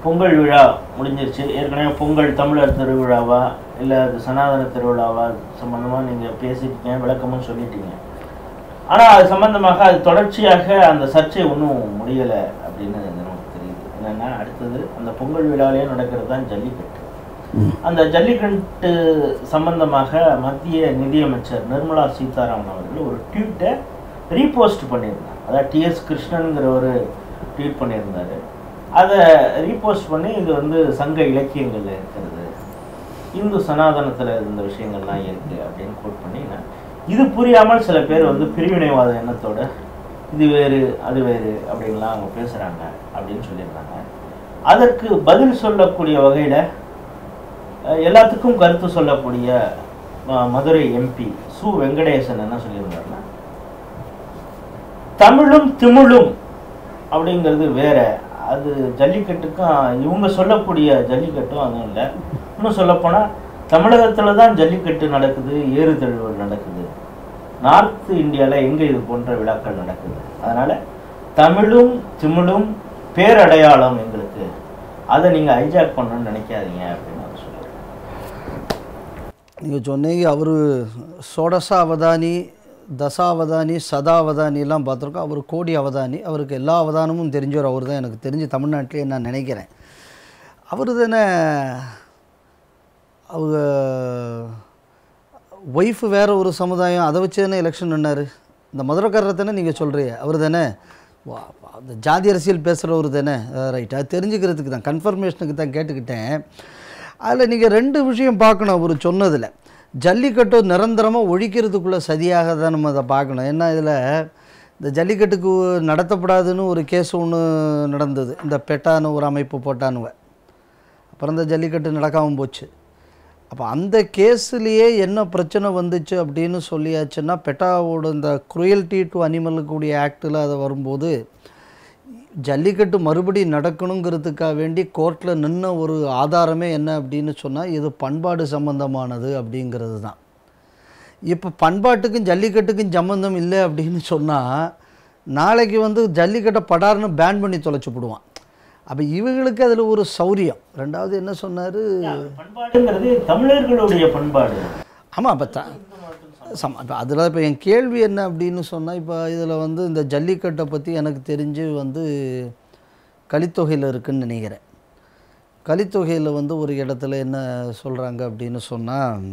பொங்கல் விழா முடிஞ்சிருச்சு ஏற்கனவே பொங்கல் தமிழர் திருவிழாவா இல்லை அது சனாதன திருவிழாவா சம்பந்தமா நீங்க பேசிட்டீங்க விளக்கமும் சொல்லிட்டீங்க ஆனா அது சம்பந்தமாக அது தொடர்ச்சியாக அந்த சர்ச்சை ஒன்றும் முடியலை அப்படின்னு நமக்கு தெரியுது என்னன்னா அடுத்தது அந்த பொங்கல் விழாவிலே நடக்கிறது தான் ஜல்லிக்கட்டு அந்த ஜல்லிக்கட்டு சம்பந்தமாக மத்திய நிதியமைச்சர் நிர்மலா சீதாராமன் அவர்கள் ஒரு ட்வீட்டை ரீபோஸ்ட் பண்ணியிருந்தாங்க அதாவது டிஎஸ் கிருஷ்ணனுங்கிற ஒரு ட்வீட் பண்ணியிருந்தாரு அதை ரீபோஸ்ட் பண்ணி இது வந்து சங்க இலக்கியங்கள்ல இருக்கிறது இந்து சனாதனத்துல இந்த விஷயங்கள்லாம் இருக்கு அப்படின்னு கோட் பண்ணி நான் இது புரியாமல் சில பேர் வந்து பிரிவினைவாத எண்ணத்தோட இது வேறு அது வேறு அப்படின்லாம் அவங்க பேசுறாங்க அப்படின்னு சொல்லியிருந்தாங்க அதற்கு பதில் சொல்லக்கூடிய வகையில அஹ், எல்லாத்துக்கும் கருத்து சொல்லக்கூடிய அஹ், மதுரை எம்பி சு வெங்கடேசன் என்ன சொல்லியிருந்தாருன்னா தமிழும் திமிழும் அப்படிங்கிறது வேற அது ஜல்லிக்கட்டுக்கும் இவங்க சொல்லக்கூடிய ஜல்லிக்கட்டும் அதுவும் இல்லை இன்னும் சொல்லப்போனால் தமிழகத்தில் தான் ஜல்லிக்கட்டு நடக்குது ஏறுதழுவல் நடக்குது நார்த் இந்தியாவில் எங்கே இது போன்ற விழாக்கள் நடக்குது அதனால் தமிழும் திமிழும் பேரடையாளம் எங்களுக்கு அதை நீங்கள் ஹைஜாக் பண்ணணும்னு நினைக்காதீங்க அப்படின்னு அவர் சொல்லுவார் நீங்கள் சொன்னீங்க அவர் சோடசா அவதானி தசாவதானி சதாவதானிலாம் பார்த்துருக்கோம் அவர் கோடி அவதானி அவருக்கு எல்லா அவதானமும் தெரிஞ்சவர் அவர் தான் எனக்கு தெரிஞ்சு தமிழ்நாட்டிலே நான் நினைக்கிறேன் அவர் தானே அவங்க ஒய்ஃபு வேற ஒரு சமுதாயம் அதை வச்சு தானே எலெக்ஷன் நின்னார் இந்த மதுரைக்காரரை தானே நீங்கள் சொல்கிறீங்க அவர் தானே வா, அந்த ஜாதி அரசியல் பேசுகிறவர் தானே ரைட் அது தெரிஞ்சுக்கிறதுக்கு தான் கன்ஃபர்மேஷனுக்கு தான் கேட்டுக்கிட்டேன் அதில் நீங்கள் ரெண்டு விஷயம் பார்க்கணும் அவர் சொன்னதில் ஜல்லிக்கட்டு நிரந்தரமாக ஒழிக்கிறதுக்குள்ள சதியாக தான் நம்ம அதை பார்க்கணும் ஏன்னா இதில் இந்த ஜல்லிக்கட்டுக்கு நடத்தப்படாதுன்னு ஒரு கேஸ் ஒன்று நடந்தது இந்த பெட்டான்னு ஒரு அமைப்பு போட்டானுவ அப்புறம் இந்த ஜல்லிக்கட்டு நடக்காமல் போச்சு அப்போ அந்த கேஸ்லேயே என்ன பிரச்சனை வந்துச்சு அப்படின்னு சொல்லியாச்சுன்னா பெட்டாவோட இந்த குரியல்டி டு அனிமலுக்குடைய ஆக்டில் அது வரும்போது ஜல்லிக்கட்டு மறுபடி நடக்கணுங்கிறதுக்காக வேண்டி கோர்ட்டில் நின்ன ஒரு ஆதாரமே என்ன அப்படின்னு சொன்னால் இது பண்பாடு சம்பந்தமானது அப்படிங்கிறது தான் இப்போ பண்பாட்டுக்கும் ஜல்லிக்கட்டுக்கும் சம்மந்தம் இல்லை அப்படின்னு சொன்னால் நாளைக்கு வந்து ஜல்லிக்கட்டை படார்னு பேன் பண்ணி தொலைச்சி போடுவான் அப்போ இவங்களுக்கு அதில் ஒரு சௌரியம் ரெண்டாவது என்ன சொன்னார் பண்பாடுங்கிறது தமிழர்களுடைய பண்பாடு ஆமாம் அப்போ த சம இப்போ அதில் இப்போ என் கேள்வி என்ன அப்படின்னு சொன்னால் இப்போ இதில் வந்து இந்த ஜல்லிக்கட்டை பற்றி எனக்கு தெரிஞ்சு வந்து கலித்தொகையில் இருக்குன்னு நினைக்கிறேன் கலித்தொகையில் வந்து ஒரு இடத்துல என்ன சொல்கிறாங்க அப்படின்னு சொன்னால்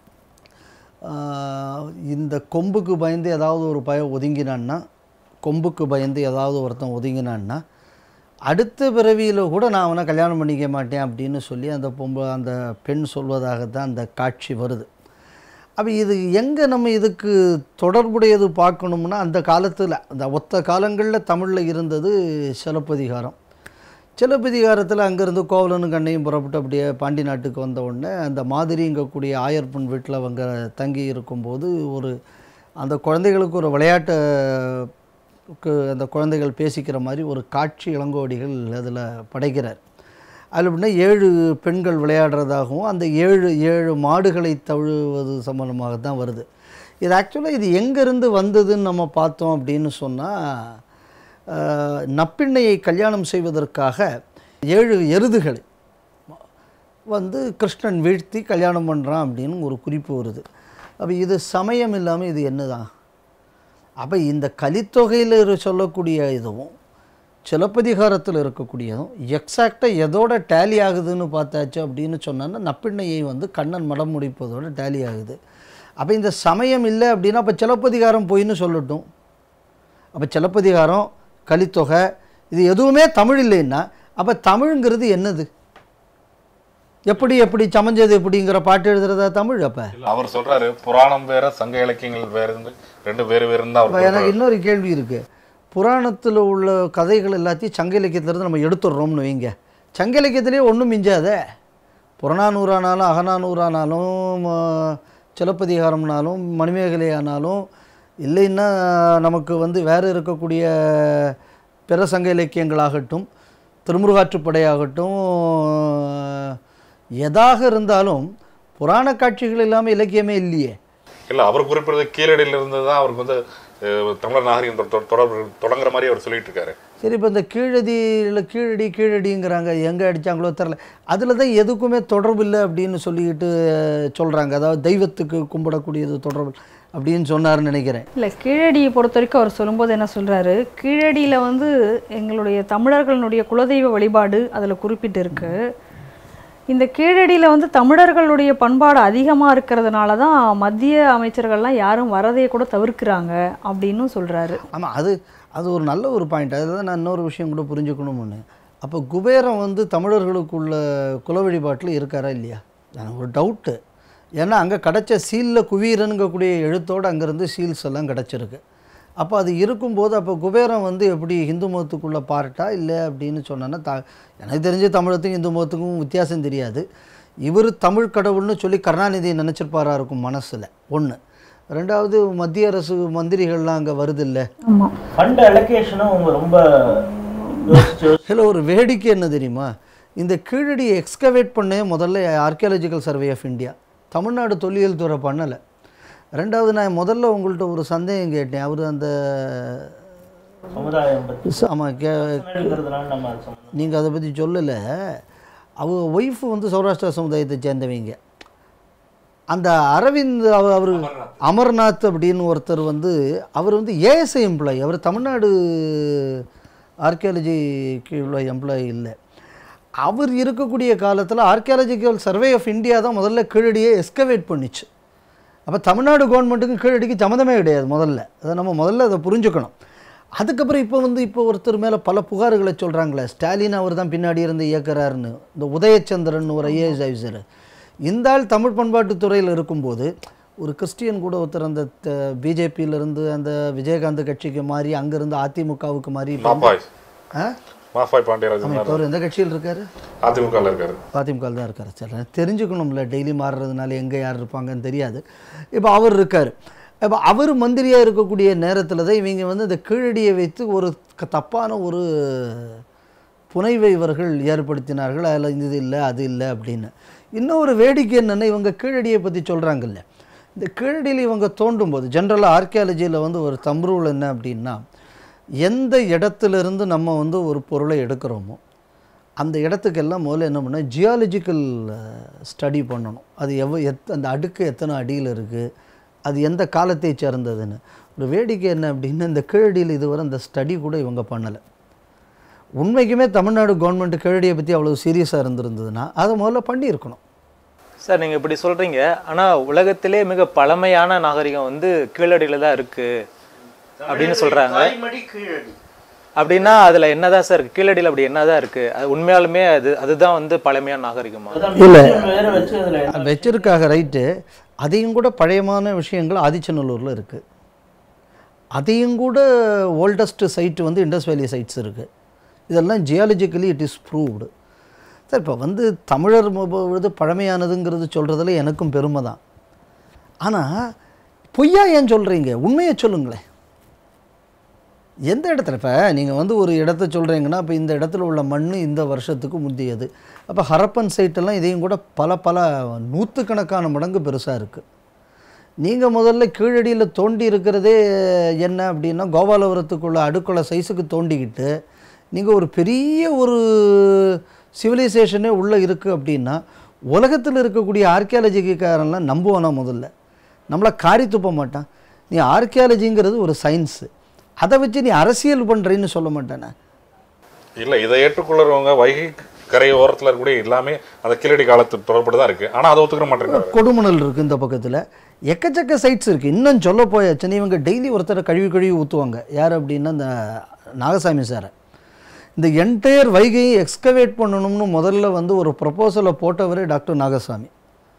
இந்த கொம்புக்கு பயந்து ஏதாவது ஒரு பயம் ஒதுங்கினான்னா கொம்புக்கு பயந்து ஏதாவது ஒருத்தன் ஒதுங்கினான்னா அடுத்த பிறவியில் கூட நான் அவனை கல்யாணம் பண்ணிக்க மாட்டேன் அப்படின்னு சொல்லி அந்த பொம்பை அந்த பெண் சொல்வதாகத்தான் அந்த காட்சி வருது அப்போ இது எங்கே நம்ம இதுக்கு தொடர்புடையது பார்க்கணும்னா அந்த காலத்தில் அந்த ஒத்த காலங்களில் தமிழில் இருந்தது சிலப்பதிகாரம் சிலப்பதிகாரத்தில் அங்கேருந்து கோவலனும் கண்ணையும் புறப்பட்டு அப்படியே பாண்டி நாட்டுக்கு வந்த உடனே அந்த மாதிரிங்கக்கூடிய ஆயர்பன் வீட்டில் அவங்க தங்கி இருக்கும்போது ஒரு அந்த குழந்தைகளுக்கு ஒரு விளையாட்டை க்கு அந்த குழந்தைகள் பேசிக்கிற மாதிரி ஒரு காட்சி இளங்கோடிகள் அதில் படைக்கிறார் அதில் எப்படின்னா ஏழு பெண்கள் விளையாடுறதாகவும் அந்த ஏழு ஏழு மாடுகளை தழுவது சம்பந்தமாக தான் வருது இது ஆக்சுவலாக இது எங்கேருந்து வந்ததுன்னு நம்ம பார்த்தோம் அப்படின்னு சொன்னால் நப்பிண்ணையை கல்யாணம் செய்வதற்காக ஏழு எருதுகளை வந்து கிருஷ்ணன் வீழ்த்தி கல்யாணம் பண்ணுறான் அப்படின்னு ஒரு குறிப்பு வருது அப்போ இது சமயம் இல்லாமல் இது என்னதான் அப்போ இந்த கலித்தொகையில் இரு- சொல்லக்கூடிய இதுவும் சிலப்பதிகாரத்தில் இருக்கக்கூடியதும் எக்ஸாக்டாக எதோட டேலி ஆகுதுன்னு பார்த்தாச்சு அப்படின்னு சொன்னோன்னா நப்பிண்ணையை வந்து கண்ணன் மடம் முடிப்பதோட டேலி ஆகுது அப்போ இந்த சமயம் இல்லை அப்படின்னா அப்போ சிலப்பதிகாரம் போயின்னு சொல்லட்டும் அப்போ சிலப்பதிகாரம் கலித்தொகை இது எதுவுமே தமிழ் இல்லைன்னா அப்போ தமிழ்ங்கிறது என்னது எப்படி எப்படி சமைஞ்சது எப்படிங்கிற பாட்டு எழுதுறதா தமிழ் அப்போ இல்ல, அவர் சொல்றாரு புராணம் வேற சங்க இலக்கியங்கள் வேற ரெண்டு வேறு வேறுன்னு தான் இப்போ அவர் எனக்கு இன்னொரு கேள்வி இருக்குது புராணத்தில் உள்ள கதைகள் எல்லாத்தையும் சங்க இலக்கியத்திலேருந்து நம்ம எடுத்துடுறோம்னு வைங்க சங்க இலக்கியத்திலே ஒன்றும் மிஞ்சாதே புறநானூறானாலும் அகநானூறானாலும் ஆ, சிலப்பதிகாரம்னாலும் மணிமேகலை ஆனாலும் இல்லைன்னா நமக்கு வந்து வேறு இருக்கக்கூடிய பிற சங்க இலக்கியங்களாகட்டும் திருமுருகாற்றுப்படையாகட்டும் எதாக இருந்தாலும் புராண காட்சிகள் இல்லாமல் இலக்கியமே இல்லையே இல்ல அவர் குறிப்பிடுறது கீழடியில இருந்து தான் அவருக்கு வந்து அஹ், தமிழர் நாகரிகம் தொ- தொ- தொடர்பு தொடங்குற மாதிரி அவர் சொல்லிட்டு இருக்காரு சரி இப்போ இந்த கீழடியில் கீழடி கீழடிங்கிறாங்க எங்கே அடித்தாங்களோ தெரில அதில் தான் எதுக்குமே தொடர்பு இல்லை அப்படின்னு சொல்லிக்கிட்டு சொல்கிறாங்க அதாவது தெய்வத்துக்கு கும்பிடக்கூடியது தொடர்பு அப்படின்னு சொன்னாருன்னு நினைக்கிறேன் இல்லை கீழடியை பொறுத்த வரைக்கும் அவர் சொல்லும்போது என்ன சொல்றாரு கீழடியில் வந்து எங்களுடைய தமிழர்களுடைய குலதெய்வ வழிபாடு அதில் குறிப்பிட்டு இருக்கு இந்த கீழடியில் வந்து தமிழர்களுடைய பண்பாடு அதிகமாக இருக்கிறதுனால தான் மத்திய அமைச்சர்கள்லாம் யாரும் வரதையை கூட தவிர்க்கிறாங்க அப்படின்னும் சொல்றாரு ஆமாம் அது அது ஒரு நல்ல ஒரு பாயிண்ட் அதில் தான் நான் இன்னொரு விஷயம் கூட புரிஞ்சுக்கணும்னு அப்போ குபேரம் வந்து தமிழர்களுக்குள்ள குல வழிபாட்டில் இருக்காரா இல்லையா எனக்கு ஒரு டவுட்டு ஏன்னா அங்கே கிடச்ச சீலில் குவீரனுங்கக்கூடிய எழுத்தோடு அங்கேருந்து சீல்ஸ் எல்லாம் கிடச்சிருக்கு அப்போ அது இருக்கும்போது அப்போ குபேரம் வந்து எப்படி இந்து மதத்துக்குள்ள பார்ட்டா இல்லை அப்படின்னு சொன்னேன்னா த எனக்கு தெரிஞ்சு தமிழத்துக்கும் இந்து மதத்துக்கும் வித்தியாசம் தெரியாது இவர் தமிழ் கடவுள்னு சொல்லி கருணாநிதி நினச்சிருப்பாரா இருக்கும் மனசில் ஒன்று ரெண்டாவது மத்திய அரசு மந்திரிகள்லாம் அங்கே வருது இல்லை ஆமாம் ஃபண்ட் அலோகேஷனும் அவங்க ரொம்ப யோசிச்சு யோசிச்சு இதில் ஒரு வேடிக்கை என்ன தெரியுமா இந்த கீழடியை எக்ஸ்கவேட் பண்ணே முதல்ல archaeological survey of India Tamil Nadu தொல்லியல் துறை பண்ணலை ரெண்டாவது நான் முதல்ல உங்கள்கிட்ட ஒரு சந்தேகம் கேட்டேன் அவர் அந்த சமுதாயம் பற்றி ஆமாம் கே இருக்கிறதுனால நம்ம அது சம்மந்தம் நீங்கள் அதை பற்றி சொல்லலை அவங்க ஒய்ஃப் வந்து சௌராஷ்டிரா சமுதாயத்தை சேர்ந்தவங்க அந்த அரவிந்த் அவ- அவர் அமர்நாத் அப்படின்னு ஒருத்தர் வந்து அவர் வந்து ஏஎஸ்ஐ எம்ப்ளாயி அவர் தமிழ்நாடு ஆர்கியாலஜிக்கு உள்ள எம்ப்ளாயி இல்லை அவர் இருக்கக்கூடிய காலத்தில் ஆர்கியாலஜிக்கல் சர்வே ஆஃப் இந்தியா தான் முதல்ல கீழடியை எஸ்கவேட் பண்ணிச்சு அப்போ தமிழ்நாடு கவர்மெண்ட்டுக்கும் கீழடிக்கு சம்மந்தமே கிடையாது முதல்ல அதை நம்ம முதல்ல அதை புரிஞ்சுக்கணும் அதுக்கப்புறம் இப்போ வந்து இப்போ ஒருத்தர் மேலே பல புகார்களை சொல்கிறாங்களே ஸ்டாலின் அவர் தான் பின்னாடி இருந்து இயக்குறாருன்னு இந்த உதயச்சந்திரன் ஒரு ஐஏஎஸ் ஆஃபீஸர் இந்த ஆள் தமிழ் பண்பாட்டுத் துறையில் இருக்கும்போது ஒரு கிறிஸ்டியன் கூட ஒருத்தர் அந்த பிஜேபியிலேருந்து அந்த விஜயகாந்த் கட்சிக்கு மாறி அங்கேருந்து அதிமுகவுக்கு மாறி இப்ப வந்து- மாப்பாய் ஆ மாப்பாய் பாண்டியராஜன் ஆமாம் இப்போ அவர் எந்த கட்சியில் இருக்காரு அதிமுகவில் இருக்காரு அதிமுக தான் இருக்கார் சார் எனக்கு தெரிஞ்சுக்கணும்ல டெய்லி மாறுறதுனால எங்கே யார் இருப்பாங்கன்னு தெரியாது இப்போ அவர் இருக்கார் இப்போ அவர் மந்திரியாக இருக்கக்கூடிய நேரத்தில் தான் இவங்க வந்து இந்த கீழடியை வைத்து ஒரு க- தப்பான ஒரு புனைவை இவர்கள் ஏற்படுத்தினார்கள் அதில் இது இல்லை அது இல்லை அப்படின்னு இன்னும் ஒரு வேடிக்கை என்னென்னா இவங்க கீழடியை பற்றி சொல்கிறாங்கல்ல இந்த கீழடியில் இவங்க தோண்டும் போது ஜென்ரலாக ஆர்கியாலஜியில் வந்து ஒரு தம்ரூல் என்ன அப்படின்னா எந்த இடத்துலேருந்து நம்ம வந்து ஒரு பொருளை எடுக்கிறோமோ அந்த இடத்துக்கெல்லாம் முதல்ல என்ன பண்ண ஜியாலஜிக்கல் ஸ்டடி பண்ணணும் அது எவ்வ எத் அந்த அடுக்கு எத்தனை அடியில் இருக்குது அது எந்த காலத்தை சேர்ந்ததுன்னு ஒரு வேடிக்கை என்ன அப்படின்னா இந்த கீழடியில் இதுவரை அந்த ஸ்டடி கூட இவங்க பண்ணலை உண்மைக்குமே தமிழ்நாடு கவர்மெண்ட் கீழடியை பற்றி அவ்வளோ சீரியஸாக இருந்திருந்ததுன்னா அதை முதல்ல பண்ணியிருக்கணும் சார் நீங்கள் இப்படி சொல்கிறீங்க ஆனால் உலகத்திலே மிக பழமையான நாகரிகம் வந்து கீழடியில் தான் இருக்குது அப்படின்னு சொல்கிறாங்க தாய்மடி கீழடி அப்படின்னா அதில் என்னதான் சார் இருக்கு கீழடியில் அப்படி என்னதான் இருக்குது அது உண்மையாலுமே அது அதுதான் வந்து பழமையான நாகரிகமா அதான் இல்ல. museum வேற வச்சு அதுல என்ன வச்சிருக்காக ரைட்டு அதையும் கூட பழையமான விஷயங்கள் ஆதிச்சநல்லூரில் இருக்குது அதையும் கூட ஓல்டஸ்ட் சைட்டு வந்து இண்டஸ் வேலி சைட்ஸ் இருக்குது இதெல்லாம் geologically it is proved sir இப்போ வந்து தமிழர் மொ- பொழுது பழமையானதுங்கிறது சொல்கிறதுல எனக்கும் பெருமை தான் ஆனால் பொய்யா ஏன் சொல்கிறீங்க உண்மையை சொல்லுங்களேன் எந்த இடத்துல இப்போ நீங்கள் வந்து ஒரு இடத்த சொல்கிறீங்கன்னா இப்போ இந்த இடத்துல உள்ள மண் இந்த வருஷத்துக்கு முந்தியது அப்போ ஹரப்பன் சைட்டெல்லாம் இதையும் கூட பல பல நூற்றுக்கணக்கான மடங்கு பெருசாக இருக்குது நீங்கள் முதல்ல கீழடியில் தோண்டி இருக்கிறதே என்ன அப்படின்னா கோபாலபுரத்துக்குள்ள அடுக்குள்ள சைஸுக்கு தோண்டிக்கிட்டு நீங்கள் ஒரு பெரிய ஒரு சிவிலைசேஷனே உள்ளே இருக்குது அப்படின்னா உலகத்தில் இருக்கக்கூடிய ஆர்கியாலஜிக்காரன்லாம் நம்புவானா முதல்ல நம்மளை காரி துப்ப மாட்டான் நீ ஆர்கியாலஜிங்கிறது ஒரு சயின்ஸு அதை வச்சு நீ அரசியல் பண்ணுறேன்னு சொல்ல மாட்டானே இல்ல இதை ஏற்றுக்கொள்றவங்க வைகை கரை ஓரத்துல இருக்கக்கூடிய எல்லாமே அந்த கீழடி காலத்து தொடர்பு தான் இருக்கு ஆனா அதை ஒத்துக்க மாட்டேங்கிறாங்க கொடுமணல் இருக்குது இந்த பக்கத்தில் எக்கச்சக்க சைட்ஸ் இருக்குது இன்னும் சொல்ல போயாச்சுன்னு இவங்க டெய்லி ஒருத்தரை கழுவி கழுவி ஊற்றுவாங்க யார் அப்படின்னா இந்த நாகசாமி சாரை இந்த என்டையர் வைகையை எக்ஸ்கவேட் பண்ணணும்னு முதல்ல வந்து ஒரு ப்ரப்போசலை போட்டவரே டாக்டர் நாகசாமி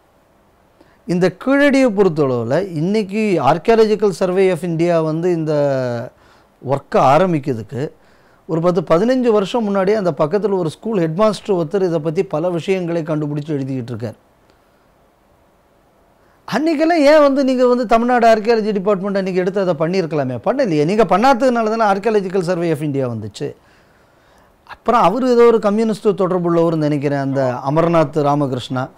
இந்த கீழடியை பொறுத்தளவில் இன்னைக்கு ஆர்கியாலஜிக்கல் சர்வே ஆஃப் இந்தியா வந்து இந்த ஒர்க்கை ஆரம்பிக்கிறதுக்கு ஒரு பத்து பதினஞ்சு வருஷம் முன்னாடியே அந்த பக்கத்தில் ஒரு ஸ்கூல் ஹெட்மாஸ்டர் ஒருத்தர் இதை பற்றி பல விஷயங்களை கண்டுபிடிச்சி எழுதிக்கிட்டு இருக்கார் அன்றைக்கெல்லாம் ஏன் வந்து நீங்கள் வந்து தமிழ்நாடு ஆர்கியாலஜி டிபார்ட்மெண்ட் அன்றைக்கி எடுத்து அதை பண்ணியிருக்கலாமே பண்ணலையே நீங்கள் பண்ணாததுனால தானே ஆர்கியாலஜிக்கல் சர்வே ஆஃப் இந்தியா வந்துச்சு அப்புறம் அவர் ஏதோ ஒரு கம்யூனிஸ்ட் தொடர்புள்ளவர்னு நினைக்கிறேன் அந்த அமர்நாத் ராமகிருஷ்ணா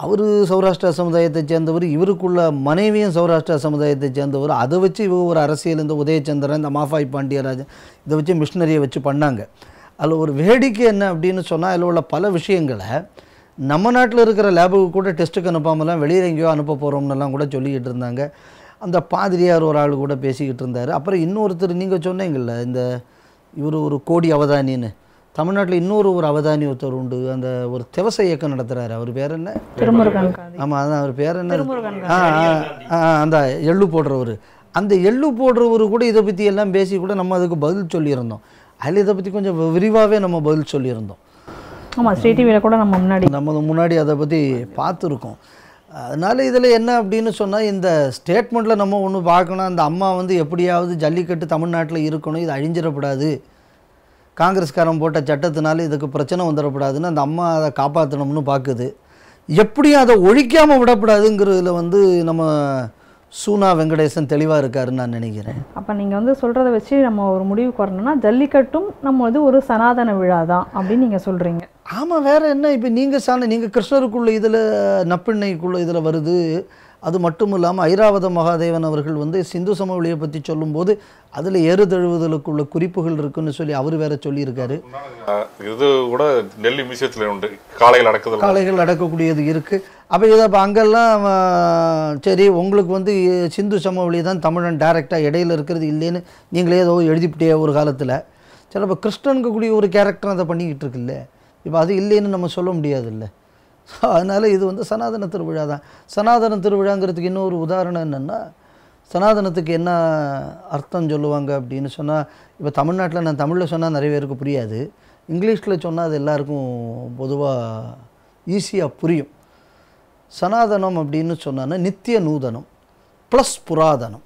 அவர் சௌராஷ்டிரா சமுதாயத்தை சேர்ந்தவர் இவருக்குள்ள மனைவியும் சௌராஷ்டிரா சமுதாயத்தை சேர்ந்தவர் அதை வச்சு இவ ஒரு அரசியல் இந்த உதயச்சந்திரன் இந்த மாஃபாய் பாண்டியராஜன் இதை வச்சு மிஷினரியை வச்சு பண்ணாங்க அதில் ஒரு வேடிக்கை என்ன அப்படின்னு சொன்னால் அதில் உள்ள பல விஷயங்களை நம்ம நாட்டில் இருக்கிற லேபுக்கு கூட டெஸ்ட்டுக்கு அனுப்பாமலாம் வெளியில் எங்கேயோ அனுப்ப போகிறோம்னெல்லாம் கூட சொல்லிக்கிட்டு இருந்தாங்க அந்த பாதிரியார் ஒரு ஆள் கூட பேசிக்கிட்டு இருந்தார் அப்புறம் இன்னொருத்தர் நீங்கள் சொன்னீங்கல்ல இந்த இவர் ஒரு கோடி அவதானின்னு தமிழ்நாட்டில் இன்னொரு ஒரு அவதானி ஒருத்தர் உண்டு அந்த ஒரு திவச இயக்கம் நடத்துகிறாரு அவர் பேர் என்ன திருமுருகன் காந்தி ஆமாம் அதான் அவர் பேர் என்ன திருமுருகன் ஆ ஆ, ஆ, அந்த எள்ளு போடுறவர் அந்த எள்ளு போடுறவர் கூட இதை பற்றி எல்லாம் பேசி கூட நம்ம அதுக்கு பதில் சொல்லியிருந்தோம் அதில் இதை பற்றி கொஞ்சம் விரிவாகவே நம்ம பதில் சொல்லியிருந்தோம் ஆமா ஸ்ரீ டிவியில் கூட நம்ம முன்னாடி நம்ம முன்னாடி அதை பற்றி பார்த்துருக்கோம் அதனால் இதில் என்ன அப்படின்னு சொன்னால் இந்த ஸ்டேட்மெண்ட்டில் நம்ம ஒன்று பார்க்கணும் அந்த அம்மா வந்து எப்படியாவது ஜல்லிக்கட்டு தமிழ்நாட்டில் இருக்கணும் இது அழிஞ்சிடக்கூடாது காங்கிரஸ்காரன் போட்ட சட்டத்தினால இதுக்கு பிரச்சனை வந்துடக்கூடாதுன்னு அந்த அம்மா அதை காப்பாற்றணும்னு பார்க்குது எப்படியும் அதை ஒழிக்காமல் விடக்கூடாதுங்கிறதுல வந்து நம்ம சூனா வெங்கடேசன் தெளிவாக இருக்காருன்னு நான் நினைக்கிறேன் அப்ப நீங்க வந்து சொல்றத வச்சு நம்ம ஒரு முடிவுக்கு வரணும்னா ஜல்லிக்கட்டும் நம்ம வந்து ஒரு சனாதன விழா தான் அப்படின்னு நீங்க சொல்றீங்க ஆமாம் வேற என்ன இப்போ நீங்கள் சாண நீங்கள் கிருஷ்ணருக்குள்ள இதில் நப்பிண்ணைக்குள்ள இதில் வருது அது மட்டும் இல்லாமல் ஐராவத மகாதேவன் அவர்கள் வந்து சிந்து சமவெளியை பற்றி சொல்லும்போது அதில் ஏறுதழுவுதலுக்குள்ள குறிப்புகள் இருக்குன்னு சொல்லி அவர் வேற சொல்லியிருக்காரு அஹ் இது கூட டெல்லி மியூசியத்துல உண்டு காலையில் நடக்குதுல்ல காளைகள் அடக்கக்கூடியது இருக்குது அப்போ இதை அப்போ அங்கெல்லாம் ஆ, சரி உங்களுக்கு வந்து சிந்து சமவெளி தான் தமிழன் டைரெக்டாக இடையில இருக்கிறது இல்லைன்னு நீங்களே ஏதோ எழுதிவிட்டே ஒரு காலத்தில் சரி அப்போ கிருஷ்ணனுக்கு கூடிய ஒரு கேரக்டர் அதை பண்ணிக்கிட்டு இருக்குல்ல இப்போ அது இல்லைன்னு நம்ம சொல்ல முடியாதுல்ல ஸோ அதனால் இது வந்து சனாதன திருவிழா தான் சனாதன திருவிழாங்கிறதுக்கு இன்னொரு உதாரணம் என்னென்னா சனாதனத்துக்கு என்ன அர்த்தம் சொல்லுவாங்க அப்படின்னு சொன்னால் இப்போ தமிழ்நாட்டில் நான் தமிழில் சொன்னால் நிறைய பேருக்கு புரியாது இங்கிலீஷில் சொன்னால் அது எல்லாருக்கும் பொதுவாக ஈஸியாக புரியும் சனாதனம் அப்படின்னு சொன்னான்னா நித்திய நூதனம் ப்ளஸ் புராதனம்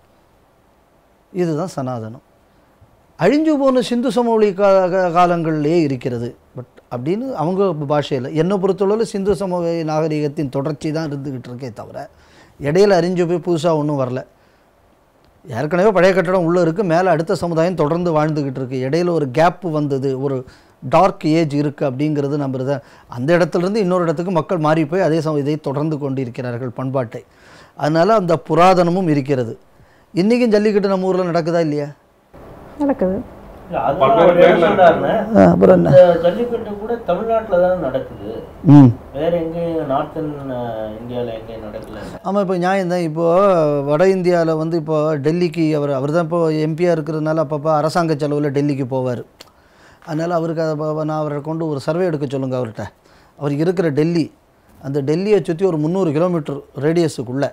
இதுதான் சனாதனம் அழிஞ்சு போன சிந்து சமவெளி கா கா- காலங்களிலே இருக்கிறது பட் அப்படின்னு அவங்க பாஷையில் என்னை பொறுத்தளவில் சிந்து சமவெளி நாகரிகத்தின் தொடர்ச்சி தான் இருந்துக்கிட்டு இருக்கே தவிர இடையில அழிஞ்சு போய் புதுசாக ஒன்றும் வரல ஏற்கனவே பழைய கட்டடம் உள்ளே இருக்குது மேலே அடுத்த சமுதாயம் தொடர்ந்து வாழ்ந்துக்கிட்டு இருக்கு இடையில ஒரு கேப் வந்தது ஒரு டார்க் ஏஜ் இருக்குது அப்படிங்கிறது நம்புறது அந்த இடத்துலேருந்து இன்னொரு இடத்துக்கு மக்கள் மாறி போய் அதே சம இதை தொடர்ந்து கொண்டிருக்கிறார்கள் பண்பாட்டை அதனால் அந்த புராதனமும் இருக்கிறது இன்றைக்கும் ஜல்லிக்கட்டு நம்ம ஊரில் நடக்குதா இல்லையா நடக்குது இல்ல, அதுதான் அவர் என்ன சொல்றாருன்னா, ஆ, அப்புறம் என்ன இந்த ஜல்லிக்கட்டு கூட தமிழ்நாட்டுல தான் நடக்குது ம் வேற எங்கேயும் நார்த்தன் இந்தியால எங்கேயும் நடக்கல ஆமாம் இப்போ நியாயம் தான் இப்போது வட இந்தியாவில் வந்து இப்போ டெல்லிக்கு அவர் அவர் தான் இப்போ எம்பியாக இருக்கிறதுனால அப்பப்போ அரசாங்க செலவில் டெல்லிக்கு போவார் அதனால் அவருக்கு அதை ப- நான் அவரை கொண்டு ஒரு சர்வே எடுக்க சொல்லுங்கள் அவர்கிட்ட அவர் இருக்கிற டெல்லி அந்த டெல்லியை சுற்றி ஒரு முந்நூறு கிலோமீட்டர் ரேடியஸுக்குள்ளே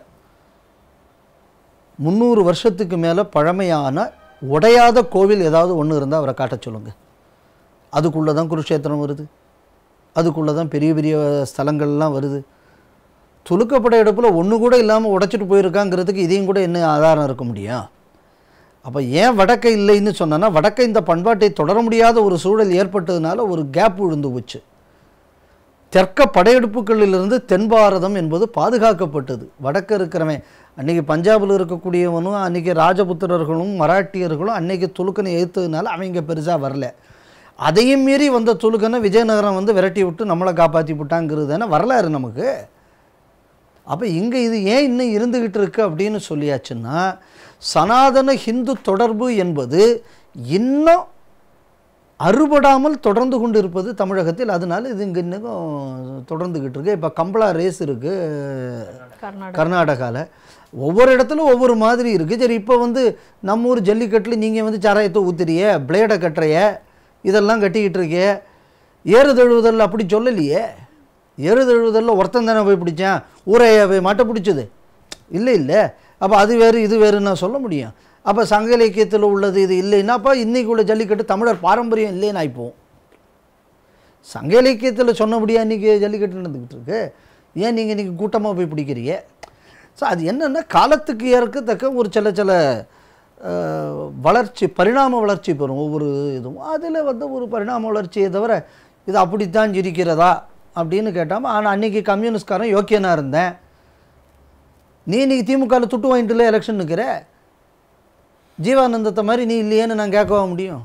முந்நூறு வருஷத்துக்கு மேலே பழமையான உடையாத கோவில் ஏதாவது ஒன்று இருந்தால் அவரை காட்ட சொல்லுங்கள் அதுக்குள்ளே தான் குருஷேத்திரம் வருது அதுக்குள்ளே தான் பெரிய பெரிய ஸ்தலங்கள்லாம் வருது துலுக்கப்பட எடுப்பில் ஒன்று கூட இல்லாமல் உடைச்சிட்டு போயிருக்காங்கிறதுக்கு இதையும் கூட என்ன ஆதாரம் இருக்க முடியும் அப்போ ஏன் வடக்கை இல்லைன்னு சொன்னேன்னா வடக்கை இந்த பண்பாட்டை தொடர முடியாத ஒரு சூழல் ஏற்பட்டதுனால ஒரு கேப் விழுந்து போச்சு தெற்க படையெடுப்புகளிலிருந்து தென் பாரதம் என்பது பாதுகாக்கப்பட்டது வடக்க இருக்கிறவன் அன்னைக்கு பஞ்சாபில் இருக்கக்கூடியவனும் அன்னைக்கு ராஜபுத்திரர்களும் மராட்டியர்களும் அன்னைக்கு துலுக்கனை எதிர்த்ததுனால அவங்க பெருசாக வரல அதையும் மீறி வந்த துலுக்கனை விஜயநகரம் வந்து விரட்டி விட்டு நம்மளை காப்பாற்றி விட்டாங்கிறது தானே வரலாறு நமக்கு அப்போ இங்கே இது ஏன் இன்னும் இருந்துக்கிட்டு இருக்கு அப்படின்னு சொல்லியாச்சுன்னா சனாதன ஹிந்து தொடர்பு என்பது இன்னும் அறுபடாமல் தொடர்ந்து கொண்டு இருப்பது தமிழகத்தில் அதனால இது இங்கே இன்னும் தொடர்ந்துக்கிட்டு இருக்கு இப்போ கம்பளா ரேஸ் இருக்குது கர்நாடகா கர்நாடகாவில் ஒவ்வொரு இடத்துலையும் ஒவ்வொரு மாதிரி இருக்குது சரி இப்போ வந்து நம்ம ஊர் ஜல்லிக்கட்டில் நீங்கள் வந்து சாராயத்தை ஊத்துறிய பிளேடை கட்டுறைய இதெல்லாம் கட்டிக்கிட்டு இருக்கிய ஏறு தழுவுதல் அப்படி சொல்லலையே ஏறு தழுவுதலில் ஒருத்தன் தானே போய் பிடிச்சான் ஊரைய போய் மாட்ட பிடிச்சது இல்லை இல்லை அப்போ அது வேறு இது வேறுன்னு நான் சொல்ல முடியும் அப்போ சங்க இலக்கியத்தில் உள்ளது இது இல்லைன்னா அப்போ இன்னைக்கு உள்ள ஜல்லிக்கட்டு தமிழர் பாரம்பரியம் இல்லைன்னு ஆயிப்போம் சங்க இலக்கியத்தில் சொன்னபடியா இன்றைக்கி ஜல்லிக்கட்டு நடந்துக்கிட்டு இருக்கு ஏன் நீங்கள் இன்றைக்கி கூட்டமாக போய் பிடிக்கிறீங்க ஸோ அது என்னென்னா காலத்துக்கு ஏற்கத்தக்க ஒரு சில சில அஹ், வளர்ச்சி பரிணாம வளர்ச்சி பெறும் ஒவ்வொரு இதுவும் அதில் வந்து ஒரு பரிணாம வளர்ச்சியை தவிர இது அப்படித்தான் இருக்கிறதா அப்படின்னு கேட்டாமல் ஆனால் அன்றைக்கி கம்யூனிஸ்ட்காரன் யோக்கியனாக இருந்தேன் நீ இன்னைக்கு திமுகவில் துட்டு வாங்கிட்டுல எலெக்ஷன் நிற்கிற ஜீவானந்தத்தை மாதிரி நீ இல்லையேன்னு நான் கேட்கவா முடியும்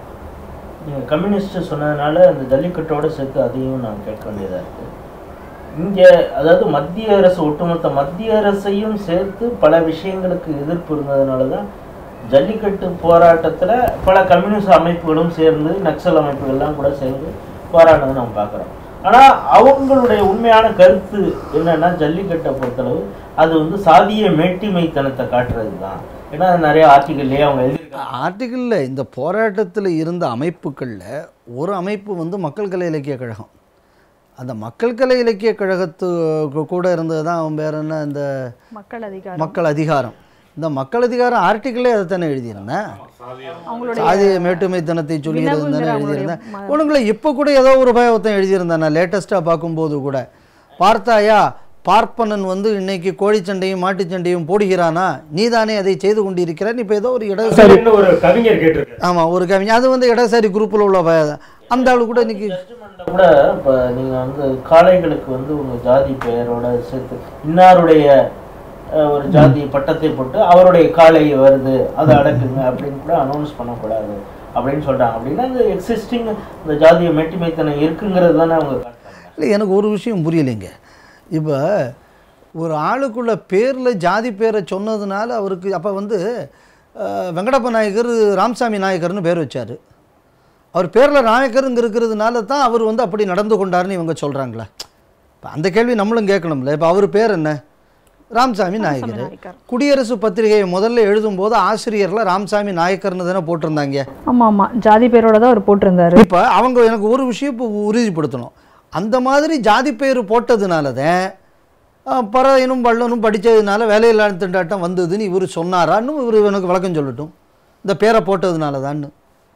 நீங்க கம்யூனிஸ்ட் சொன்னதுனால அந்த ஜல்லிக்கட்டோட சேர்த்து அதையும் நான் கேட்க வேண்டியதா இருக்கு இங்கே அதாவது மத்திய அரசு ஒட்டுமொத்த மத்திய அரசையும் சேர்த்து பல விஷயங்களுக்கு எதிர்ப்பு இருந்ததுனால தான் ஜல்லிக்கட்டு போராட்டத்தில் பல கம்யூனிஸ்ட் அமைப்புகளும் சேர்ந்து நக்சல் அமைப்புகள்லாம் கூட சேர்ந்து போராடினதை நம்ம பார்க்குறோம் ஆனால் அவங்களுடைய உண்மையான கருத்து என்னன்னா ஜல்லிக்கட்டை பொறுத்தளவு அது வந்து சாதிய மேட்டிமைத்தனத்தை காட்டுறது தான் ஏன்னா நிறைய ஆர்டிகல்லையே அவங்க எழுதியிருக்காங்க ஆர்டிக்கிளில் இந்த போராட்டத்தில் இருந்த அமைப்புகளில் ஒரு அமைப்பு வந்து மக்கள் கலை இலக்கிய கழகம் அந்த மக்கள் கலை இலக்கிய கழகத்து கூட இருந்தது தான் அவன் பேர் என்ன இந்த மக்கள் அதிகாரம் மக்கள் அதிகாரம் இந்த மக்கள் அதிகாரம் ஆர்டிக்கிளே அதை தானே எழுதியிருந்தேன் அவங்களுடைய சாதி மேட்டுமைத்தனத்தை சொல்லியிருந்தேன் வினவுங்கிற எழுதியிருந்தேன் அவங்களுடைய உனக்குள்ள இப்போ கூட ஏதோ ஒரு பயத்தை எழுதியிருந்தேன் நான் லேட்டஸ்ட்டாக பார்க்கும்போது கூட பார்த்தாயா பார்ப்பனன் வந்து இன்னைக்கு கோழிச்சண்டையும் மாட்டுச்சண்டையும் போடுகிறானா நீதானே அதை செய்து கொண்டிருக்கிறான் இப்போ ஏதோ ஒரு இடதுசாரி சரின்னு ஒரு கவிஞர் கேட்டிருக்காரு ஆமாம் ஒரு கவிஞர் அது வந்து இடதுசாரி குரூப்பில் உள்ள பய- அந்த ஆளு கூட இன்னைக்கு ஜட்ஜ்மெண்ட்ல கூட இப்போ நீங்கள் வந்து காளைகளுக்கு வந்து உங்கள் ஜாதி பெயரோட சேர்த்து இன்னாருடைய அஹ், ஒரு ஜாதி பட்டத்தை போட்டு அவருடைய காளை வருது அதை அடக்குங்க அப்படின்னு கூட அனௌன்ஸ் பண்ணக்கூடாது அப்படின்னு சொல்றாங்க அப்படின்னா இந்த எக்ஸிஸ்டிங் இந்த ஜாதிய மேட்டிமைத்தனம் இருக்குங்கிறது தானே அவங்க காட்டுறாங்க இல்லை எனக்கு ஒரு விஷயம் புரியலைங்க இப்போ ஒரு ஆளுக்குள்ள பேரில் ஜாதி பேரை சொன்னதுனால அவருக்கு அப்போ வந்து அஹ், வெங்கடப்ப நாயக்கர் ராமசாமி நாயக்கர்னு பேர் வச்சார் அவர் பேரில் நாயக்கருங்க இருக்கிறதுனால தான் அவர் வந்து அப்படி நடந்து கொண்டாருன்னு இவங்க சொல்கிறாங்களே இப்போ அந்த கேள்வி நம்மளும் கேட்கணும்ல இப்போ அவர் பேர் என்ன ராமசாமி நாயக்கர் நாயக்கர். குடியரசு பத்திரிகையை முதல்ல எழுதும்போது ஆசிரியரில் ராமசாமி நாயக்கர்னு தானே போட்டிருந்தாங்க ஆமா ஆமா ஜாதி பேரோட தான் அவர் போட்டிருந்தாரு இப்போ அவங்க எனக்கு ஒரு விஷயம் இப்போ உறுதிப்படுத்தணும் அந்த மாதிரி ஜாதி பேர் போட்டதுனால தான் அஹ், பறையனும் பள்ளனும் படித்ததுனால வேலையில்லாத திண்டாட்டம் வந்ததுன்னு இவர் சொன்னாரான்னு இவர் எனக்கு விளக்கம் சொல்லட்டும் இந்த பேரை போட்டதுனால தான்னு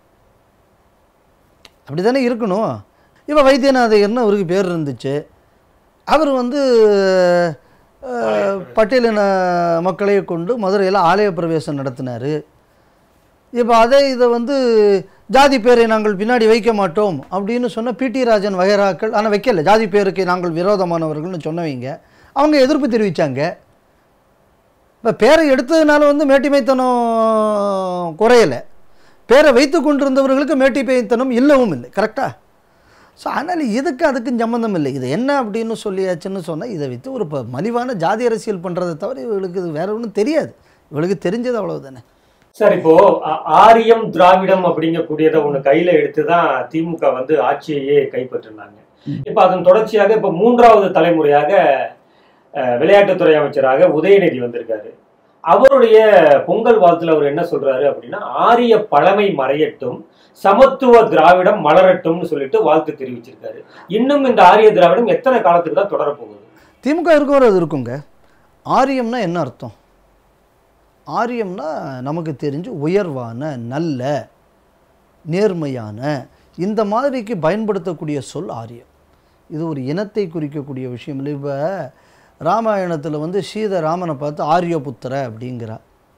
அப்படி தானே இருக்கணும் இப்போ வைத்தியநாதையர்னு அவருக்கு பேர் இருந்துச்சு அவர் வந்து அஹ், பட்டியலின மக்களை கொண்டு மதுரையில் ஆலய பிரவேசம் நடத்தினார் இப்போ அதே இதை வந்து ஜாதி பேரை நாங்கள் பின்னாடி வைக்க மாட்டோம் அப்படின்னு சொன்ன பிடி ராஜன் வகைராக்கள் ஆனால் வைக்கல ஜாதி பேருக்கு நாங்கள் விரோதமானவர்கள்னு சொன்னவங்க அவங்க எதிர்ப்பு தெரிவித்தாங்க இப்போ பேரை எடுத்ததுனால வந்து மேட்டிமைத்தனம் குறையலை பேரை வைத்து கொண்டிருந்தவர்களுக்கு மேட்டிமைத்தனம் இல்லவும் இல்லை கரெக்டாக ஸோ அதனால் இதுக்கு அதுக்கும் சம்மந்தம் இல்லை இது என்ன அப்படின்னு சொல்லியாச்சுன்னு சொன்னால் இதை வைத்து ஒரு ப- மலிவான ஜாதி அரசியல் பண்ணுறதை தவிர இவளுக்கு இது வேற ஒன்றும் தெரியாது இவளுக்கு தெரிஞ்சது அவ்வளவுதானே சார் இப்போ அ- ஆரியம் திராவிடம் அப்படிங்கக்கூடியதை ஒண்ணு கையில எடுத்துதான் திமுக வந்து ஆட்சியையே கைப்பற்றினாங்க இப்ப அதன் தொடர்ச்சியாக இப்ப மூன்றாவது தலைமுறையாக அஹ், விளையாட்டுத்துறை அமைச்சராக உதயநிதி வந்திருக்காரு அவருடைய பொங்கல் வாழ்த்துல அவர் என்ன சொல்றாரு அப்படின்னா ஆரிய பழமை மறையட்டும் சமத்துவ திராவிடம் மலரட்டும்னு சொல்லிட்டு வாழ்த்து தெரிவிச்சிருக்காரு இன்னும் இந்த ஆரிய திராவிடம் எத்தனை காலத்துக்கு தான் தொடரப்போகுது திமுக இருக்கவர் அது இருக்குங்க ஆரியம்னா என்ன அர்த்தம் ஆரியம்னா நமக்கு தெரிஞ்சு உயர்வான நல்ல நேர்மையான இந்த மாதிரிக்கு பயன்படுத்தக்கூடிய சொல் ஆரியம் இது ஒரு இனத்தை குறிக்கக்கூடிய விஷயம் இல்லை இப்போ ராமாயணத்தில் வந்து சீதை ராமனை பார்த்து ஆரியபுத்திர அப்படிங்கிறா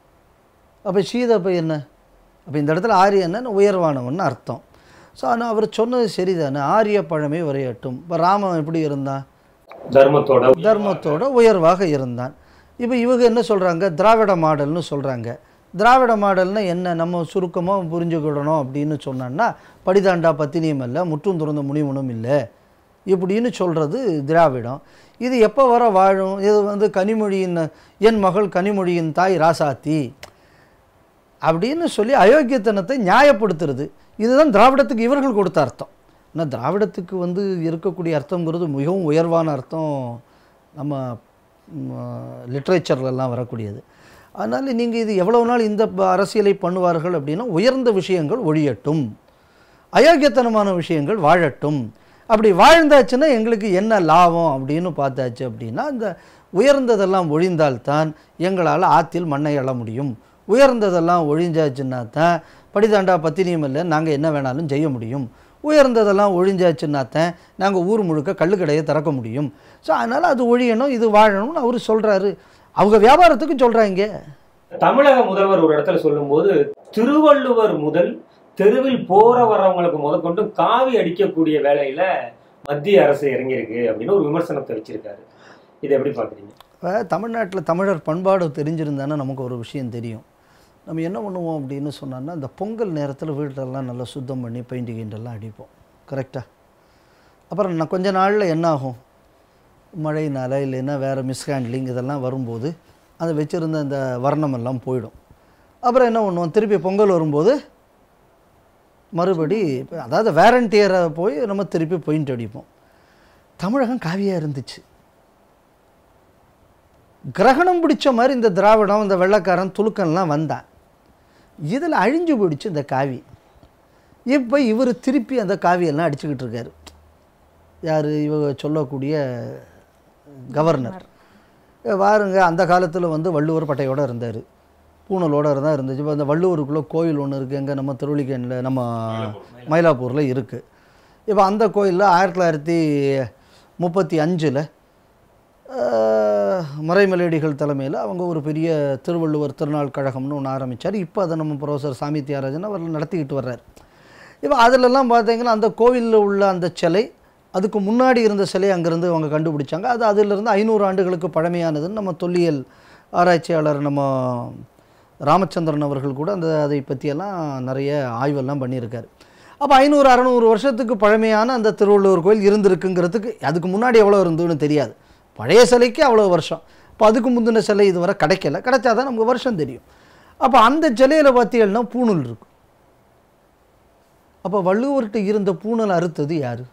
அப்போ சீதை அப்போ என்ன அப்போ இந்த இடத்துல ஆரியன்னு உயர்வானவன் அர்த்தம் ஸோ ஆனால் அவர் சொன்னது சரிதானே ஆரிய பழமை வரையட்டும் இப்போ ராமன் எப்படி இருந்தான் தர்மத்தோட தர்மத்தோட உயர்வாக இருந்தான் இப்போ இவங்க என்ன சொல்கிறாங்க திராவிட மாடல்னு சொல்கிறாங்க திராவிட மாடல்னா என்ன நம்ம சுருக்கமாக புரிஞ்சுக்கிடணும் அப்படின்னு சொன்னான்னா படிதாண்டா பத்தினியும் இல்லை முற்றும் துறந்த முனிவனும் இல்லை இப்படின்னு சொல்கிறது திராவிடம் இது எப்போ வர வாழும் இது வந்து கனிமொழியின் என் மகள் கனிமொழியின் தாய் ராசாத்தி அப்படின்னு சொல்லி அயோக்கியத்தனத்தை நியாயப்படுத்துறது இதுதான் திராவிடத்துக்கு இவர்கள் கொடுத்த அர்த்தம் ஆனால் திராவிடத்துக்கு வந்து இருக்கக்கூடிய அர்த்தங்கிறது மிகவும் உயர்வான அர்த்தம் நம்ம லிட்ரேச்சர்லலாம் வரக்கூடியது அதனால் நீங்கள் இது எவ்வளவு நாள் இந்த ப- அரசியலை பண்ணுவார்கள் அப்படின்னா உயர்ந்த விஷயங்கள் ஒழியட்டும் அயோக்கியத்தனமான விஷயங்கள் வாழட்டும் அப்படி வாழ்ந்தாச்சுன்னா எங்களுக்கு என்ன லாபம் அப்படின்னு பார்த்தாச்சு அப்படின்னா இந்த உயர்ந்ததெல்லாம் ஒழிந்தால்தான் எங்களால் ஆத்தில் மண்ணை எழ முடியும் உயர்ந்ததெல்லாம் ஒழிஞ்சாச்சுன்னா தான் படிதாண்டா பத்தினியும் இல்லை நாங்கள் என்ன வேணாலும் செய்ய முடியும் உயர்ந்ததெல்லாம் ஒழிஞ்சாச்சுன்னா தான் நாங்கள் ஊர் முழுக்க கள்ளுக்கடையை திறக்க முடியும் ஸோ அதனால் அது ஒழியணும் இது வாழணும்னு அவர் சொல்கிறாரு அவங்க வியாபாரத்துக்கும் சொல்கிறாங்க தமிழக முதல்வர் ஒரு இடத்துல சொல்லும்போது திருவள்ளுவர் முதல் தெருவில் போற வர்றவங்களுக்கு முதற்கொண்டு காவி அடிக்கக்கூடிய வேலையில மத்திய அரசு இறங்கியிருக்கு அப்படின்னு ஒரு விமர்சனத்தை வச்சிருக்காரு இதை எப்படி பாக்குறீங்க இப்போ தமிழ்நாட்டில் தமிழர் பண்பாடு தெரிஞ்சிருந்தானே நமக்கு ஒரு விஷயம் தெரியும் நம்ம என்ன பண்ணுவோம் அப்படின்னு சொன்னோன்னா இந்த பொங்கல் நேரத்தில் வீட்டெல்லாம் நல்லா சுத்தம் பண்ணி பெயிண்ட் கிண்டெல்லாம் அடிப்போம் கரெக்டாக அப்புறம் நான் கொஞ்ச நாளில் என்ன ஆகும் மழையினால் இல்லைன்னா வேறு மிஸ்ஹேண்ட்லிங் இதெல்லாம் வரும்போது அதை வச்சுருந்த அந்த வர்ணமெல்லாம் போயிடும் அப்புறம் என்ன பண்ணுவோம் திருப்பி பொங்கல் வரும்போது மறுபடி இப்ப அதாவது வேரண்டியரை போய் நம்ம திருப்பி பெயிண்ட் அடிப்போம் தமிழகம் காவியாக இருந்துச்சு கிரகணம் பிடிச்ச மாதிரி இந்த திராவிடம் இந்த வெள்ளைக்காரன் துலுக்கன்லாம் வந்தான் இதில் அழிஞ்சு போயிடுச்சு இந்த காவி இப்போ இவர் திருப்பி அந்த காவியெல்லாம் அடிச்சுக்கிட்டு இருக்காரு யார் இவங்க சொல்லக்கூடிய கவர்னர் ஏ, பாருங்க அந்த காலத்தில் வந்து வள்ளுவர் பட்டையோடு இருந்தார் பூணலோட இருந்தால் இருந்துச்சு இப்போ அந்த வள்ளுவருக்குள்ளே கோயில் ஒன்று இருக்குது எங்கே நம்ம திருவள்ளிக்கேணியில் நம்ம மயிலாப்பூரில் இருக்குது இப்போ அந்த கோயிலில் ஆயிரத்தி தொள்ளாயிரத்தி முப்பத்தி அஞ்சில் மறைமலையடிகள் தலைமையில் அவங்க ஒரு பெரிய திருவள்ளுவர் திருநாள் கழகம்னு ஒன்று ஆரம்பித்தார் இப்போ அதை நம்ம ப்ரொஃபஸர் சாமி தியாகராஜன் அவர் நடத்திக்கிட்டு வர்றார் இப்போ அதிலெல்லாம் பார்த்தீங்கன்னா அந்த கோவிலில் உள்ள அந்த சிலை அதுக்கு முன்னாடி இருந்த சிலை அங்கேருந்து அவங்க கண்டுபிடிச்சாங்க அது அதிலிருந்து ஐநூறு ஆண்டுகளுக்கு பழமையானதுன்னு நம்ம தொல்லியல் ஆராய்ச்சியாளர் நம்ம ராமச்சந்திரன் அவர்கள் கூட அந்த அதை பற்றியெல்லாம் நிறைய ஆய்வெல்லாம் பண்ணியிருக்காரு அப்போ ஐநூறு அறநூறு வருஷத்துக்கு பழமையான அந்த திருவள்ளுவர் கோயில் இருந்திருக்குங்கிறதுக்கு அதுக்கு முன்னாடி எவ்வளோ இருந்ததுன்னு தெரியாது பழைய சிலைக்கு அவ்வளோ வருஷம் இப்போ அதுக்கு முந்தின சிலை இதுவரை கிடைக்கல கிடைச்சாதான் நமக்கு வருஷம் தெரியும் அப்போ அந்த சிலையில் பார்த்தீங்கன்னா பூணூல் இருக்கும் அப்போ வள்ளுவர்கிட்ட இருந்த பூணல் அறுத்தது யார்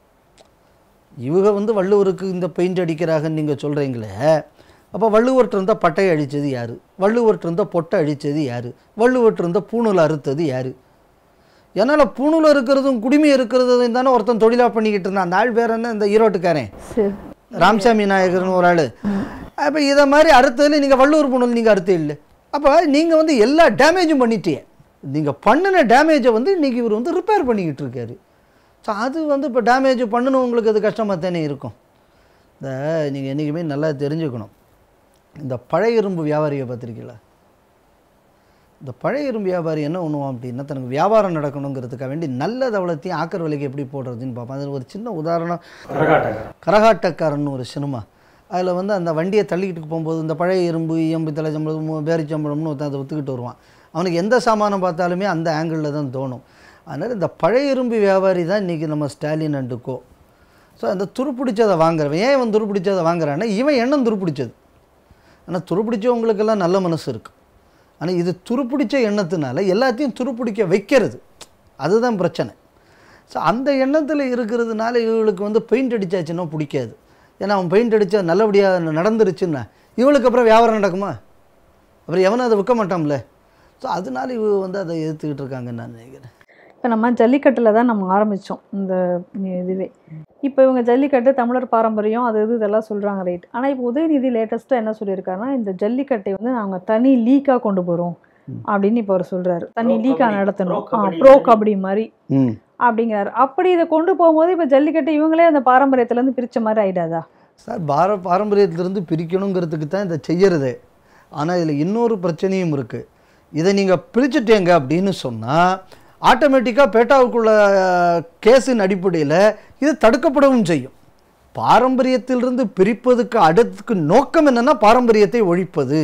இவங்க வந்து வள்ளுவருக்கு இந்த பெயிண்ட் அடிக்கிறாங்கன்னு நீங்கள் சொல்கிறீங்களே அப்போ வள்ளுவர்கிட்ட இருந்த பட்டையை அழித்தது யார் வள்ளுவர்கிட்ட இருந்த பொட்டை அழித்தது யார் வள்ளுவர்கிட்ட இருந்த பூணூல் அறுத்தது யார் என்னால் பூணூல் இருக்கிறதும் குடிமை இருக்கிறதும் தானே ஒருத்தன் தொழிலாக பண்ணிக்கிட்டு இருந்தான் அந்த ஆள் பேர் என்ன இந்த ஈரோட்டுக்காரன் சரி ராமசாமி நாயகர்னு ஒரு ஆள் அப்போ இதை மாதிரி அறுத்ததில் நீங்கள் வள்ளுவர் பூணல் நீங்கள் அறுத்தே இல்லை அப்போ நீங்கள் வந்து எல்லா டேமேஜும் பண்ணிட்டீங்க நீங்கள் பண்ணின டேமேஜை வந்து இன்றைக்கி இவர் வந்து ரிப்பேர் பண்ணிக்கிட்டு இருக்காரு ஸோ அது வந்து இப்போ டேமேஜ் பண்ணணுங்களுக்கு அது கஷ்டமாக தானே இருக்கும் இந்த நீங்கள் என்றைக்குமே நல்லா தெரிஞ்சுக்கணும் இந்த பழைய இரும்பு வியாபாரியை பார்த்துருக்கீங்களா இந்த பழைய இரும்பு வியாபாரி என்ன பண்ணுவான் அப்படின்னா தனக்கு வியாபாரம் நடக்கணுங்கிறதுக்காக வேண்டி நல்ல தவளத்தையும் ஆக்கர் விலைக்கு எப்படி போடுறதுன்னு பார்ப்பான் அதில் ஒரு சின்ன உதாரணம் கரகாட்டக்காரன் கரகாட்டக்காரன் ஒரு சினிமா அதில் வந்து அந்த வண்டியை தள்ளிக்கிட்டு போகும்போது இந்த பழைய இரும்பு எம்பு தலைச்சம்பளம் பேரிச்சம்பளம்னு ஒருத்தன் அதை ஒத்துக்கிட்டு வருவான் அவனுக்கு எந்த சாமானம் பார்த்தாலுமே அந்த ஆங்கிளில் தான் தோணும் அதனால் இந்த பழைய இரும்பு வியாபாரி தான் இன்றைக்கி நம்ம ஸ்டாலின் அண்டு கோ ஸோ அந்த துருப்பிடிச்சதை வாங்குறவன் ஏன் இவன் துருப்பிடிச்சதை வாங்குறான்னா இவன் எண்ணம் துருப்பிடிச்சது ஆனால் துருப்பிடிச்சவங்களுக்கெல்லாம் நல்ல மனசு இருக்குது ஆனால் இது துருப்பிடிச்ச எண்ணத்தினால எல்லாத்தையும் துருப்பிடிக்க வைக்கிறது அதுதான் பிரச்சனை ஸோ அந்த எண்ணத்தில் இருக்கிறதுனால இவளுக்கு வந்து பெயிண்ட் அடிச்சாச்சுன்னா பிடிக்காது ஏன்னா அவன் பெயிண்ட் அடித்தா நல்லபடியாக நடந்துருச்சுன்னா இவளுக்கு அப்புறம் வியாபாரம் நடக்குமா அப்புறம் எவனும் அதை விற்க மாட்டான்ல ஸோ அதனால இவ வந்து அதை எதிர்த்துக்கிட்டு இருக்காங்கன்னு நான் நினைக்கிறேன் இப்போ நம்ம ஜல்லிக்கட்டில் தான் நம்ம ஆரம்பித்தோம் இந்த இதுவே இப்போ இவங்க ஜல்லிக்கட்டு தமிழர் பாரம்பரியம் அது இது இதெல்லாம் சொல்கிறாங்க ரைட் ஆனால் இப்போ உதயநிதி லேட்டஸ்ட்டாக என்ன சொல்லியிருக்காருன்னா இந்த ஜல்லிக்கட்டை வந்து நாங்கள் தனி லீக்காக கொண்டு போகிறோம் அப்படின்னு இப்போ அவர் சொல்கிறாரு தனி Pro லீக்காக கபடி, நடத்தணும் pro ஆ கபடி ப்ரோ மாதிரி. கபடி மாதிரி ம் அப்படிங்கிறாரு அப்படி இதை கொண்டு போகும்போது இப்போ ஜல்லிக்கட்டு இவங்களே அந்த பாரம்பரியத்துலேருந்து பிரித்த மாதிரி ஆயிடாதா சார் பார பாரம்பரியத்திலிருந்து பிரிக்கணுங்கிறதுக்கு தான் இதை செய்யறது ஆனால் இதில் இன்னொரு பிரச்சனையும் இருக்குது இதை நீங்கள் பிரிச்சுட்டேங்க அப்படின்னு சொன்னால் ஆட்டோமேட்டிக்காக பேட்டாவுக்குள்ள கேஸின் அடிப்படையில் இது தடுக்கப்படவும் செய்யும் பாரம்பரியத்திலிருந்து பிரிப்பதுக்கு அடுத்துக்கு நோக்கம் என்னன்னா பாரம்பரியத்தை ஒழிப்பது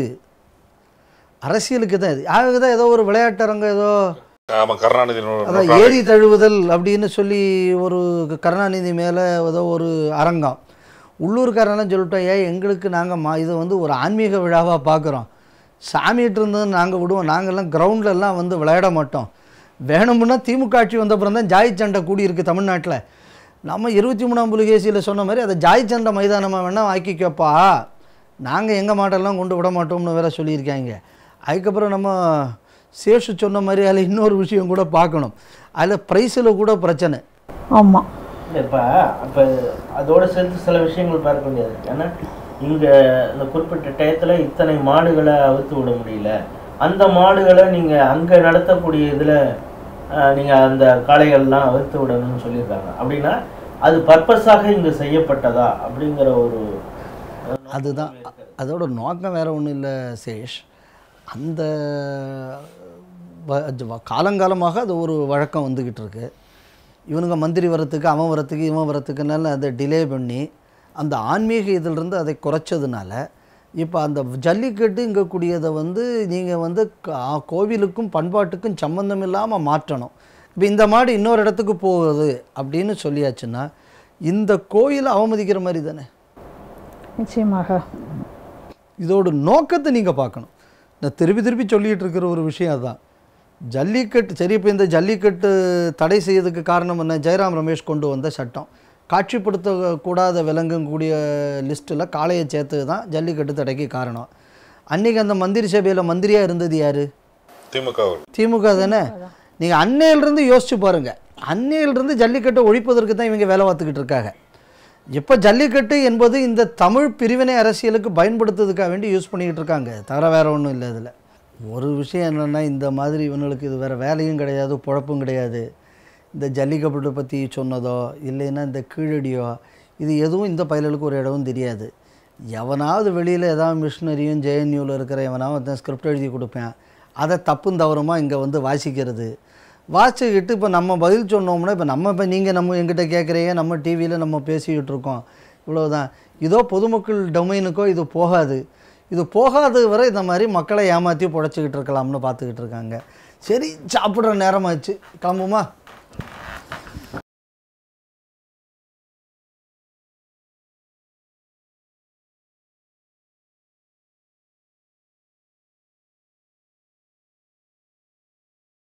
அரசியலுக்கு தான் இது யாருக்கு தான் ஏதோ ஒரு விளையாட்டரங்கம் ஏதோ ஆமா கருணாநிதி நூ- அதான் நூற்றாண்டு. ஏரி தழுவுதல் அப்படின்னு சொல்லி ஒரு கருணாநிதி மேலே ஏதோ ஒரு அரங்கம் உள்ளூர்காரன்லாம் சொல்லிட்டோம் ஏன் எங்களுக்கு நாங்கள் மா இதை வந்து ஒரு ஆன்மீக விழாவாக பார்க்குறோம் சாமிகிட்ட இருந்தது நாங்கள் விடுவோம் நாங்கள்லாம் கிரவுண்ட்ல எல்லாம் வந்து விளையாட மாட்டோம் வேணும்னா திமுக ஆட்சி வந்த அப்புறம் தான் ஜாய் சண்டை கூடியிருக்கு தமிழ்நாட்டில் நம்ம இருபத்தி மூணாம் புலிகேசியில் சொன்ன மாதிரி அதை ஜாய் சண்டை மைதானமாக வேணால் ஆக்கிக்கப்பா நாங்கள் எங்கள் மாட்டெல்லாம் கொண்டு விட மாட்டோம்னு வேற சொல்லியிருக்காங்க அதுக்கப்புறம் நம்ம சேஷு சொன்ன மாதிரி அதில் இன்னொரு விஷயம் கூட பார்க்கணும் அதில் ப்ரைஸில் கூட பிரச்சனை ஆமாம் இல்லை இப்போ அப்போ அதோட சேர்த்து சில விஷயங்கள் பார்க்க வேண்டியது இருக்கு ஏன்னா இங்கே இந்த குறிப்பிட்ட டயத்தில் இத்தனை மாடுகளை அவுத்து விட முடியல அந்த மாடுகளை நீங்கள் அங்கே நடத்தக்கூடிய இதில் நீங்கள் அந்த காளைகள்லாம் அவுத்து விடணும்னு சொல்லியிருக்காங்க அப்படின்னா அது பர்பஸாக இங்கே செய்யப்பட்டதா அப்படிங்கிற ஒரு அதுதான் அதோட நோக்கம் வேற ஒன்றும் இல்லை சேஷ் அந்த வ- வ- காலங்காலமாக அது ஒரு வழக்கம் வந்துக்கிட்டு இருக்கு இவனுங்க மந்திரி வரத்துக்கு அவன் வரத்துக்கு இவன் வரத்துக்குனால அதை டிலே பண்ணி அந்த ஆன்மீக இதிலிருந்து அதை குறைச்சதுனால இப்போ அந்த ஜல்லிக்கட்டுங்கக்கூடியதை வந்து நீங்கள் வந்து கா- கோவிலுக்கும் பண்பாட்டுக்கும் சம்பந்தம் இல்லாமல் மாற்றணும் இப்போ இந்த மாடு இன்னொரு இடத்துக்கு போகுது அப்படின்னு சொல்லியாச்சுன்னா இந்த கோயிலை அவமதிக்கிற மாதிரி தானே நிச்சயமாக இதோட நோக்கத்தை நீங்கள் பார்க்கணும் நான் திருப்பி திருப்பி சொல்லிகிட்டு இருக்கிற ஒரு விஷயம் அதுதான் ஜல்லிக்கட்டு சரி இப்போ இந்த ஜல்லிக்கட்டு தடை செய்யறதுக்கு காரணம் என்ன ஜெயராம் ரமேஷ் கொண்டு வந்த சட்டம் காட்சிப்படுத்தக்கூடாத விலங்கக்கூடிய லிஸ்ட்டில் காளையை சேர்த்தது தான் ஜல்லிக்கட்டு தடைக்கு காரணம் அன்றைக்கி அந்த மந்திரி சபையில் மந்திரியாக இருந்தது யார் திமுக அவர். திமுக தானே நீங்கள் அன்னையிலிருந்து யோசிச்சு பாருங்கள் அன்னையிலிருந்து ஜல்லிக்கட்டை ஒழிப்பதற்கு தான் இவங்க வேலை பார்த்துக்கிட்டு இருக்காங்க இப்போ ஜல்லிக்கட்டு என்பது இந்த தமிழ் பிரிவினை அரசியலுக்கு பயன்படுத்துறதுக்காக வேண்டி யூஸ் பண்ணிக்கிட்டு இருக்காங்க தவிர வேற ஒன்றும் இல்லை இதில் ஒரு விஷயம் என்னென்னா இந்த மாதிரி இவங்களுக்கு இது வேறு வேலையும் கிடையாது பொழப்பும் கிடையாது இந்த ஜல்லிக்கட்டு பற்றி சொன்னதோ இல்லைன்னா இந்த கீழடியோ இது எதுவும் இந்த பயலுக்கு ஒரு இடமும் தெரியாது எவனாவது வெளியில் ஏதாவது மிஷினரியும் ஜேஎன்யூவில் இருக்கிற எவனாவது ஸ்கிரிப்ட் எழுதி கொடுப்பேன் அதை தப்பும் தவறுமா இங்கே வந்து வாசிக்கிறது வாசிக்கிட்டு இப்போ நம்ம பதில் சொன்னோம்னா இப்போ நம்ம இப்போ நீங்கள் நம்ம எங்கிட்ட கேட்குறீங்க நம்ம டிவியில் நம்ம பேசிக்கிட்டு இருக்கோம் இவ்வளவுதான் இதோ பொதுமக்கள் டொமைனுக்கோ இது போகாது இது போகாத வரை இந்த மாதிரி மக்களை ஏமாற்றி புழைச்சிக்கிட்டு இருக்கலாம்னு பார்த்துக்கிட்டு இருக்காங்க சரி சாப்பிட்ற நேரமாச்சு கிளம்புமா